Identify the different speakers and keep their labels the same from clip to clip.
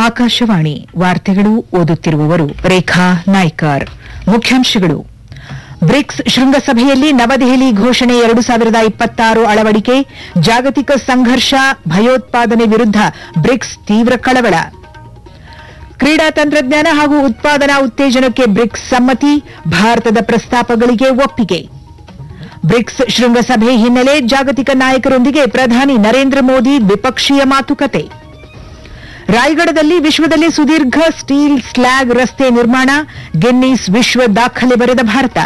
Speaker 1: ಆಕಾಶವಾಣಿ ವಾರ್ತೆಗಳು ಓದುತ್ತಿರುವವರು ರೇಖಾ ನಾಯ್ಕರ್ ಮುಖ್ಯಾಂಶಗಳು ಬ್ರಿಕ್ಸ್ ಶೃಂಗಸಭೆಯಲ್ಲಿ ನವದೆಹಲಿ ಘೋಷಣೆ ಎರಡು ಸಾವಿರದ ಇಪ್ಪತ್ತಾರು ಅಳವಡಿಕೆ ಜಾಗತಿಕ ಸಂಘರ್ಷ ಭಯೋತ್ಪಾದನೆ ವಿರುದ್ಧ ಬ್ರಿಕ್ಸ್ ತೀವ್ರ ಕಳವಳ ಕ್ರೀಡಾ ತಂತ್ರಜ್ಞಾನ ಹಾಗೂ ಉತ್ಪಾದನಾ ಉತ್ತೇಜನಕ್ಕೆ ಬ್ರಿಕ್ಸ್ ಸಮ್ಮತಿ ಭಾರತದ ಪ್ರಸ್ತಾಪಗಳಿಗೆ ಒಪ್ಪಿಗೆ ಬ್ರಿಕ್ಸ್ ಶೃಂಗಸಭೆ ಹಿನ್ನೆಲೆ ಜಾಗತಿಕ ನಾಯಕರೊಂದಿಗೆ ಪ್ರಧಾನಿ ನರೇಂದ್ರ ಮೋದಿ ದ್ವಿಪಕ್ಷೀಯ ಮಾತುಕತೆ ರಾಯಗಢದಲ್ಲಿ ವಿಶ್ವದಲ್ಲಿ ಸುದೀರ್ಘ ಸ್ಟೀಲ್ ಸ್ಲ್ಯಾಗ್ ರಸ್ತೆ ನಿರ್ಮಾಣ ಗಿನ್ನೀಸ್ ವಿಶ್ವ ದಾಖಲೆ ಬರೆದ ಭಾರತ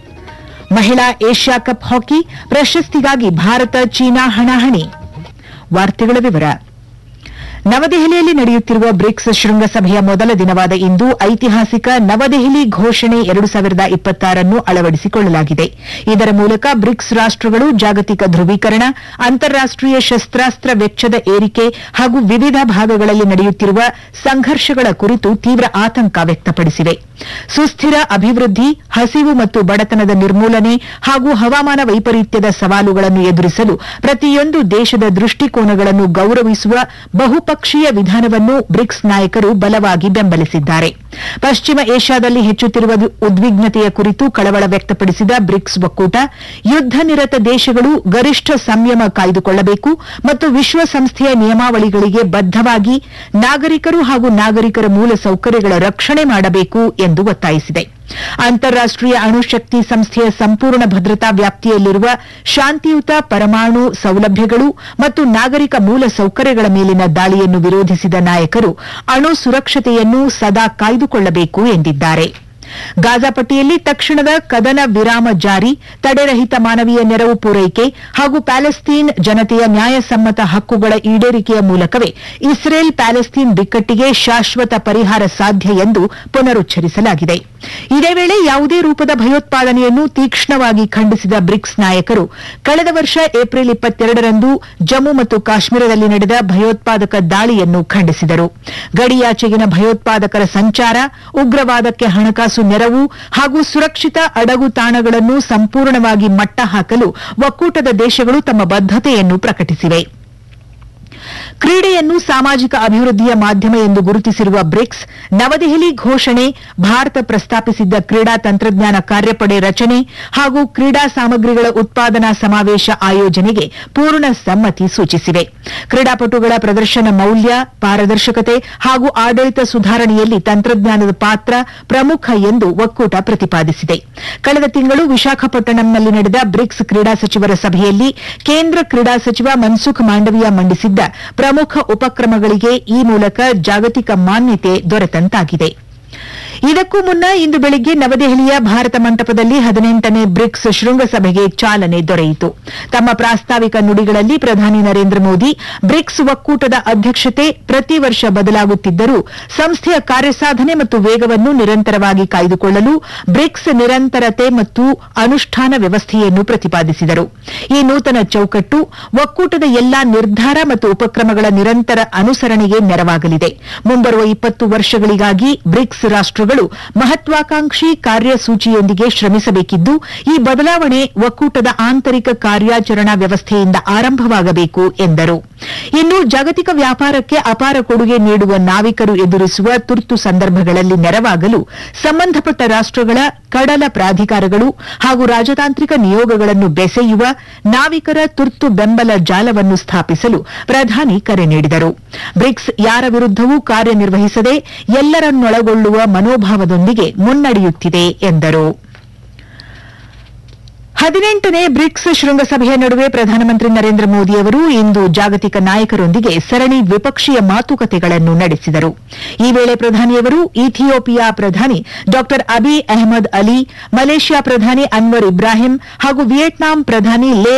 Speaker 1: ಮಹಿಳಾ ಏಷ್ಯಾ ಕಪ್ ಹಾಕಿ ಪ್ರಶಸ್ತಿಗಾಗಿ ಭಾರತ ಚೀನಾ ಹಣಾಹಣಿ ವಾರ್ತೆಗಳ ವಿವರ ನವದೆಹಲಿಯಲ್ಲಿ ನಡೆಯುತ್ತಿರುವ ಬ್ರಿಕ್ಸ್ ಶೃಂಗಸಭೆಯ ಮೊದಲ ದಿನವಾದ ಇಂದು ಐತಿಹಾಸಿಕ ನವದೆಹಲಿ ಘೋಷಣೆ ಎರಡು ಸಾವಿರದ ಇಪ್ಪತ್ತಾರನ್ನು ಅಳವಡಿಸಿಕೊಳ್ಳಲಾಗಿದೆ ಇದರ ಮೂಲಕ ಬ್ರಿಕ್ಸ್ ರಾಷ್ಟಗಳು ಜಾಗತಿಕ ಧ್ರುವೀಕರಣ ಅಂತಾರಾಷ್ಟೀಯ ಶಸ್ತ್ರಾಸ್ತ್ರ ವೆಚ್ಚದ ಏರಿಕೆ ಹಾಗೂ ವಿವಿಧ ಭಾಗಗಳಲ್ಲಿ ನಡೆಯುತ್ತಿರುವ ಸಂಘರ್ಷಗಳ ಕುರಿತು ತೀವ್ರ ಆತಂಕ ವ್ಯಕ್ತಪಡಿಸಿವೆ ಸುಸ್ಥಿರ ಅಭಿವೃದ್ಧಿ ಹಸಿವು ಮತ್ತು ಬಡತನದ ನಿರ್ಮೂಲನೆ ಹಾಗೂ ಹವಾಮಾನ ವೈಪರೀತ್ಯದ ಸವಾಲುಗಳನ್ನು ಎದುರಿಸಲು ಪ್ರತಿಯೊಂದು ದೇಶದ ದೃಷ್ಟಿಕೋನಗಳನ್ನು ಗೌರವಿಸುವ ಬಹುಪಕ್ಷೀಯ ವಿಧಾನವನ್ನು ಬ್ರಿಕ್ಸ್ ನಾಯಕರು ಬಲವಾಗಿ ಬೆಂಬಲಿಸಿದ್ದಾರೆ ಪಶ್ಚಿಮ ಏಷ್ಯಾದಲ್ಲಿ ಹೆಚ್ಚುತ್ತಿರುವ ಉದ್ವಿಗ್ನತೆಯ ಕುರಿತು ಕಳವಳ ವ್ಯಕ್ತಪಡಿಸಿದ ಬ್ರಿಕ್ಸ್ ಒಕ್ಕೂಟ ಯುದ್ದ ನಿರತ ದೇಶಗಳು ಗರಿಷ್ಠ ಸಂಯಮ ಕಾಯ್ದುಕೊಳ್ಳಬೇಕು ಮತ್ತು ವಿಶ್ವಸಂಸ್ಥೆಯ ನಿಯಮಾವಳಿಗಳಿಗೆ ಬದ್ದವಾಗಿ ನಾಗರಿಕರು ಹಾಗೂ ನಾಗರಿಕರ ಮೂಲಸೌಕರ್ಯಗಳ ರಕ್ಷಣೆ ಮಾಡಬೇಕು ಎಂದು ಒತ್ತಾಯಿಸಿದೆ ಅಂತಾರಾಷ್ಟೀಯ ಅಣುಶಕ್ತಿ ಸಂಸ್ಥೆಯ ಸಂಪೂರ್ಣ ಭದ್ರತಾ ವ್ಯಾಪ್ತಿಯಲ್ಲಿರುವ ಶಾಂತಿಯುತ ಪರಮಾಣು ಸೌಲಭ್ಯಗಳು ಮತ್ತು ನಾಗರಿಕ ಮೂಲಸೌಕರ್ಯಗಳ ಮೇಲಿನ ದಾಳಿಯನ್ನು ವಿರೋಧಿಸಿದ ನಾಯಕರು ಅಣು ಸುರಕ್ಷತೆಯನ್ನು ಸದಾ ಕಾಯ್ದುಕೊಳ್ಳಬೇಕು ಎಂದಿದ್ದಾರೆ ಗಾಜಾಪಟ್ಟಿಯಲ್ಲಿ ತಕ್ಷಣದ ಕದನ ವಿರಾಮ ಜಾರಿ ತಡೆರಹಿತ ಮಾನವೀಯ ನೆರವು ಪೂರೈಕೆ ಹಾಗೂ ಪ್ಯಾಲೆಸ್ತೀನ್ ಜನತೆಯ ನ್ಯಾಯಸಮ್ಮತ ಹಕ್ಕುಗಳ ಈಡೇರಿಕೆಯ ಮೂಲಕವೇ ಇಸ್ರೇಲ್ ಪ್ಯಾಲೆಸ್ತೀನ್ ಬಿಕ್ಕಟ್ಟಿಗೆ ಶಾಶ್ವತ ಪರಿಹಾರ ಸಾಧ್ಯ ಎಂದು ಪುನರುಚ್ಚರಿಸಲಾಗಿದೆ ಇದೇ ವೇಳೆ ಯಾವುದೇ ರೂಪದ ಭಯೋತ್ಪಾದನೆಯನ್ನು ತೀಕ್ಷ್ಣವಾಗಿ ಖಂಡಿಸಿದ ಬ್ರಿಕ್ಸ್ ನಾಯಕರು ಕಳೆದ ವರ್ಷ ಏಪ್ರಿಲ್ ಇಪ್ಪತ್ತೆರಡರಂದು ಜಮ್ಮು ಮತ್ತು ಕಾಶ್ಮೀರದಲ್ಲಿ ನಡೆದ ಭಯೋತ್ಪಾದಕ ದಾಳಿಯನ್ನು ಖಂಡಿಸಿದರು ಗಡಿಯಾಚೆಗಿನ ಭಯೋತ್ಪಾದಕರ ಸಂಚಾರ ಉಗ್ರವಾದಕ್ಕೆ ಹಣಕಾಸು ನೆರವು ಹಾಗೂ ಸುರಕ್ಷಿತ ಅಡಗು ತಾಣಗಳನ್ನು ಸಂಪೂರ್ಣವಾಗಿ ಮಟ್ಟ ಹಾಕಲು ಒಕ್ಕೂಟದ ದೇಶಗಳು ತಮ್ಮ ಬದ್ದತೆಯನ್ನು ಪ್ರಕಟಿಸಿವೆ ಕ್ರೀಡೆಯನ್ನು ಸಾಮಾಜಿಕ ಅಭಿವೃದ್ಧಿಯ ಮಾಧ್ಯಮ ಎಂದು ಗುರುತಿಸಿರುವ ಬ್ರಿಕ್ಸ್ ನವದೆಹಲಿ ಘೋಷಣೆ ಭಾರತ ಪ್ರಸ್ತಾಪಿಸಿದ್ದ ಕ್ರೀಡಾ ತಂತ್ರಜ್ಞಾನ ಕಾರ್ಯಪಡೆ ರಚನೆ ಹಾಗೂ ಕ್ರೀಡಾ ಸಾಮಗ್ರಿಗಳ ಉತ್ಪಾದನಾ ಸಮಾವೇಶ ಆಯೋಜನೆಗೆ ಪೂರ್ಣ ಸಮ್ಮತಿ ಸೂಚಿಸಿವೆ ಕ್ರೀಡಾಪಟುಗಳ ಪ್ರದರ್ಶನ ಮೌಲ್ಯ ಪಾರದರ್ಶಕತೆ ಹಾಗೂ ಆಡಳಿತ ಸುಧಾರಣೆಯಲ್ಲಿ ತಂತ್ರಜ್ಞಾನದ ಪಾತ್ರ ಪ್ರಮುಖ ಎಂದು ಒಕ್ಕೂಟ ಪ್ರತಿಪಾದಿಸಿದೆ ಕಳೆದ ತಿಂಗಳು ವಿಶಾಖಪಟ್ಟಣಂನಲ್ಲಿ ನಡೆದ ಬ್ರಿಕ್ಸ್ ಕ್ರೀಡಾ ಸಚಿವರ ಸಭೆಯಲ್ಲಿ ಕೇಂದ್ರ ಕ್ರೀಡಾ ಸಚಿವ ಮನ್ಸುಖ್ ಮಾಂಡವಿಯಾ ಮಂಡಿಸಿದ್ದ ಪ್ರಮುಖ ಉಪಕ್ರಮಗಳಿಗೆ ಈ ಮೂಲಕ ಜಾಗತಿಕ ಮಾನ್ಯತೆ ದೊರೆತಂತಾಗಿದೆ ಇದಕ್ಕೂ ಮುನ್ನ ಇಂದು ಬೆಳಿಗ್ಗೆ ನವದೆಹಲಿಯ ಭಾರತ ಮಂಟಪದಲ್ಲಿ ಹದಿನೆಂಟನೇ ಬ್ರಿಕ್ಸ್ ಶೃಂಗಸಭೆಗೆ ಚಾಲನೆ ದೊರೆಯಿತು ತಮ್ಮ ಪ್ರಾಸ್ತಾವಿಕ ನುಡಿಗಳಲ್ಲಿ ಪ್ರಧಾನಿ ನರೇಂದ್ರ ಮೋದಿ ಬ್ರಿಕ್ಸ್ ಒಕ್ಕೂಟದ ಅಧ್ಯಕ್ಷತೆ ಪ್ರತಿ ವರ್ಷ ಬದಲಾಗುತ್ತಿದ್ದರೂ ಸಂಸ್ಥೆಯ ಕಾರ್ಯಸಾಧನೆ ಮತ್ತು ವೇಗವನ್ನು ನಿರಂತರವಾಗಿ ಕಾಯ್ದುಕೊಳ್ಳಲು ಬ್ರಿಕ್ಸ್ ನಿರಂತರತೆ ಮತ್ತು ಅನುಷ್ಠಾನ ವ್ಯವಸ್ಥೆಯನ್ನು ಪ್ರತಿಪಾದಿಸಿದರು ಈ ನೂತನ ಚೌಕಟ್ಟು ಒಕ್ಕೂಟದ ಎಲ್ಲಾ ನಿರ್ಧಾರ ಮತ್ತು ಉಪಕ್ರಮಗಳ ನಿರಂತರ ಅನುಸರಣೆಗೆ ನೆರವಾಗಲಿದೆ ಮುಂಬರುವ ಇಪ್ಪತ್ತು ವರ್ಷಗಳಿಗಾಗಿ ಬ್ರಿಕ್ಸ್ ರಾಷ್ಟಗಳು ಮಹತ್ವಾಕಾಂಕ್ಷಿ ಕಾರ್ಯಸೂಚಿಯೊಂದಿಗೆ ಶ್ರಮಿಸಬೇಕಿದ್ದು ಈ ಬದಲಾವಣೆ ಒಕ್ಕೂಟದ ಆಂತರಿಕ ಕಾರ್ಯಾಚರಣಾ ವ್ಯವಸ್ಥೆಯಿಂದ ಆರಂಭವಾಗಬೇಕು ಎಂದರು ಇನ್ನು ಜಾಗತಿಕ ವ್ಯಾಪಾರಕ್ಕೆ ಅಪಾರ ಕೊಡುಗೆ ನೀಡುವ ನಾವಿಕರು ಎದುರಿಸುವ ತುರ್ತು ಸಂದರ್ಭಗಳಲ್ಲಿ ನೆರವಾಗಲು ಸಂಬಂಧಪಟ್ಟ ರಾಷ್ಟಗಳ ಕಡಲ ಪ್ರಾಧಿಕಾರಗಳು ಹಾಗೂ ರಾಜತಾಂತ್ರಿಕ ನಿಯೋಗಗಳನ್ನು ಬೆಸೆಯುವ ನಾವಿಕರ ತುರ್ತು ಬೆಂಬಲ ಜಾಲವನ್ನು ಸ್ಥಾಪಿಸಲು ಪ್ರಧಾನಿ ಕರೆ ನೀಡಿದರು ಬ್ರಿಕ್ಸ್ ಯಾರ ವಿರುದ್ದವೂ ಕಾರ್ಯನಿರ್ವಹಿಸದೆ ಎಲ್ಲರನ್ನೊಳಗೊಳ್ಳುವ ಮನೋಭಾವದೊಂದಿಗೆ ಮುನ್ನಡೆಯುತ್ತಿದೆ ಎಂದರು ಹದಿನೆಂಟನೇ ಬ್ರಿಕ್ಸ್ ಶೃಂಗಸಭೆಯ ನಡುವೆ ಪ್ರಧಾನಮಂತ್ರಿ ನರೇಂದ್ರ ಮೋದಿ ಅವರು ಇಂದು ಜಾಗತಿಕ ನಾಯಕರೊಂದಿಗೆ ಸರಣಿ ದ್ವಿಪಕ್ಷೀಯ ಮಾತುಕತೆಗಳನ್ನು ನಡೆಸಿದರು ಈ ವೇಳೆ ಪ್ರಧಾನಿಯವರು ಇಥಿಯೋಪಿಯಾ ಪ್ರಧಾನಿ ಡಾ ಅಬಿ ಅಹಮದ್ ಅಲಿ ಮಲೇಷ್ಯಾ ಪ್ರಧಾನಿ ಅನ್ವರ್ ಇಬ್ರಾಹಿಂ ಹಾಗೂ ವಿಯೆಟ್ನಾಂ ಪ್ರಧಾನಿ ಲೇ